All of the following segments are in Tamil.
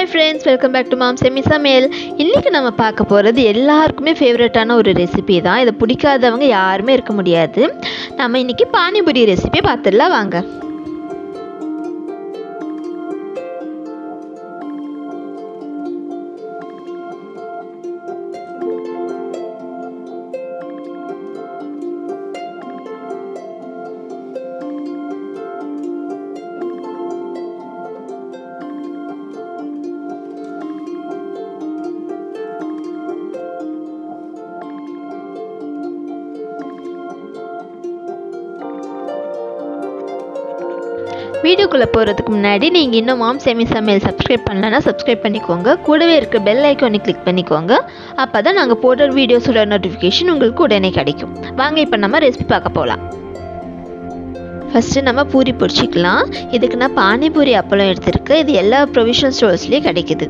hi friends welcome back to Mom Semi Samayal இன்றைக்கி நம்ம பார்க்க போகிறது எல்லாருக்குமே ஃபேவரட்டான ஒரு ரெசிபி தான் இதை பிடிக்காதவங்க யாருமே இருக்க முடியாது நம்ம இன்றைக்கி பானிபூரி ரெசிபி பார்த்துடலாம் வாங்க வீடியோக்குள்ளே போகிறதுக்கு முன்னாடி நீங்கள் இன்னும் மாம் செமி சமையல் சப்ஸ்கிரைப் பண்ணலன்னா சப்ஸ்கிரைப் பண்ணிக்கோங்க கூடவே இருக்க பெல் ஐக்கானை கிளிக் பண்ணிக்கோங்க அப்போ தான் நாங்கள் போடுற வீடியோஸோட நோட்டிஃபிகேஷன் உங்களுக்கு உடனே கிடைக்கும் வாங்க இப்போ நம்ம ரெசிபி பார்க்க போகலாம் ஃபஸ்ட்டு நம்ம பூரி பொரிச்சிக்கலாம் இதுக்கு நான் பானிபூரி அப்பளம் எடுத்திருக்கேன் இது எல்லா ப்ரொவிஷன் ஸ்டோர்ஸ்லேயும் கிடைக்குது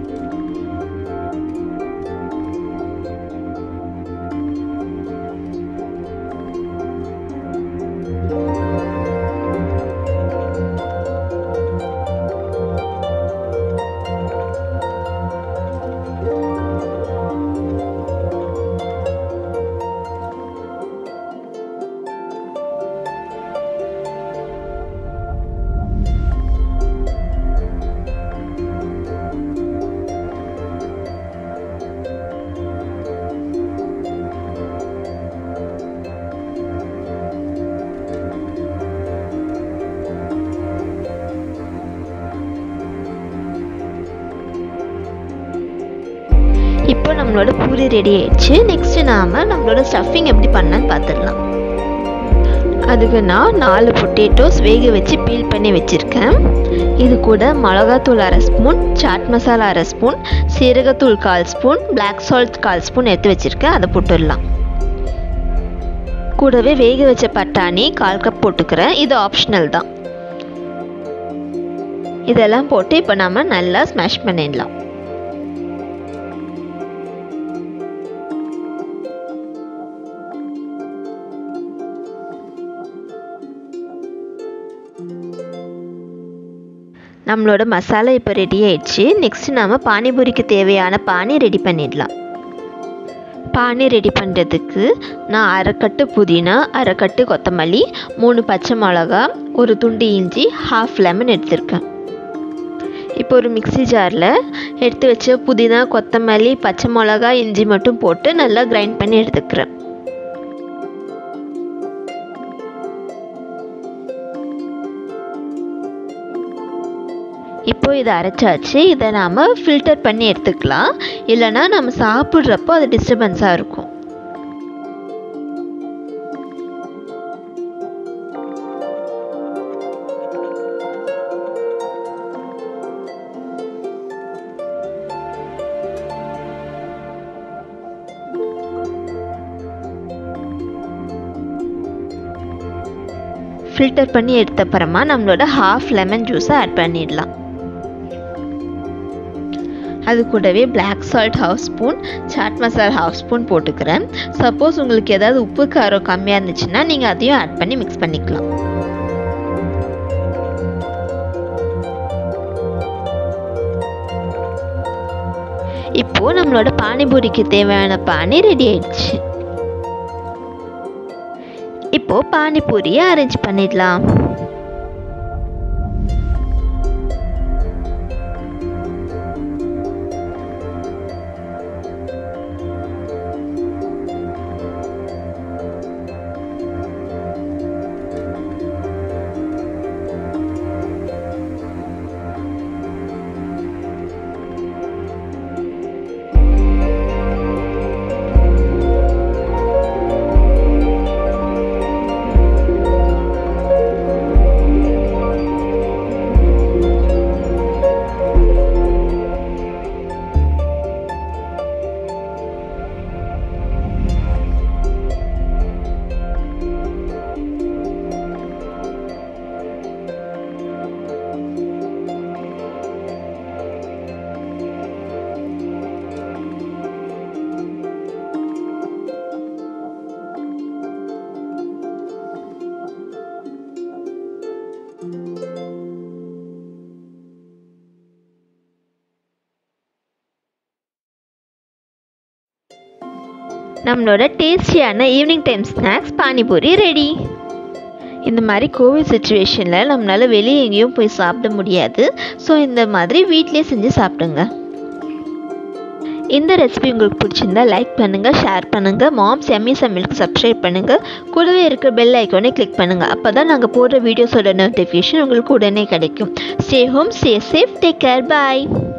இப்போ நம்மளோட பூரி ரெடி ஆயிடுச்சு நெக்ஸ்ட் நாம நம்மளோட ஸ்டஃபிங் எப்படி பண்ணலான்னு பார்த்துடலாம் அதுக்கு நான் நாலு பொட்டேட்டோஸ் வேக வச்சு பீல் பண்ணி வச்சுருக்கேன் இது கூட மிளகாத்தூள் அரை ஸ்பூன் சாட் மசாலா அரை ஸ்பூன் சீரகத்தூள் கால் ஸ்பூன் பிளாக் சால்ட் கால் ஸ்பூன் எடுத்து வச்சுருக்கேன் அதை போட்டுடலாம் கூடவே வேக வச்ச பட்டாணி கால் கப் போட்டுக்கிறேன் இது ஆப்ஷனல் தான் இதெல்லாம் போட்டு இப்போ நம்ம நல்லா ஸ்மாஷ் பண்ணிடலாம் நம்மளோட மசாலா இப்போ ரெடி ஆயிடுச்சு நெக்ஸ்ட் நாம் பானிபூரிக்கு தேவையான பானி ரெடி பண்ணிடலாம் பானி ரெடி பண்ணுறதுக்கு நான் அரைக்கட்டு புதினா அரைக்கட்டு கொத்தமல்லி மூணு பச்சை மிளகா ஒரு துண்டு இஞ்சி ஹாஃப் லெமன் எடுத்திருக்கேன் இப்போ ஒரு மிக்சி ஜாரில் எடுத்து வச்ச புதினா கொத்தமல்லி பச்சை மிளகா இஞ்சி மட்டும் போட்டு நல்லா கிரைண்ட் பண்ணி எடுத்துக்கிறேன் இப்போ இதை அரைச்சாச்சு இதை நாம் ஃபில்டர் பண்ணி எடுத்துக்கலாம் இல்லைனா நம்ம சாப்பிட்றப்போ அது டிஸ்டர்பன்ஸாக இருக்கும் ஃபில்டர் பண்ணி எடுத்த அப்புறமா நம்மளோட ஹாஃப் லெமன் ஜூஸை ஆட் பண்ணிடலாம் அது கூடவே black salt half spoon chaat masala half spoon போட்டுக்கிறேன் சப்போஸ் உங்களுக்கு ஏதாவது உப்பு காரம் கம்மியாக இருந்துச்சுன்னா நீங்கள் அதையும் ஆட் பண்ணி மிக்ஸ் பண்ணிக்கலாம் இப்போ நம்மளோட பானிபூரிக்கு தேவையான பானி ரெடி ஆயிடுச்சு இப்போ பானிபூரியை அரேஞ்ச் பண்ணிடலாம் நம்மளோட டேஸ்டியான evening time snacks panipuri ready இந்த மாதிரி கோவிட் சுச்சுவேஷனில் நம்மளால் வெளியே எங்கேயும் போய் சாப்பிட முடியாது ஸோ இந்த மாதிரி வீட்டிலே செஞ்சு சாப்பிடுங்க இந்த ரெசிபி உங்களுக்கு பிடிச்சிருந்தா லைக் பண்ணுங்கள் ஷேர் பண்ணுங்கள் மாம்ஸ் எம்மி சமையலுக்கு சப்ஸ்கிரைப் பண்ணுங்கள் கூடவே இருக்கிற பெல் ஐக்கானே கிளிக் பண்ணுங்கள் அப்போ தான் நாங்கள் போடுற வீடியோஸோட நோட்டிஃபிகேஷன் உங்களுக்கு உடனே கிடைக்கும் stay home stay safe take care பாய்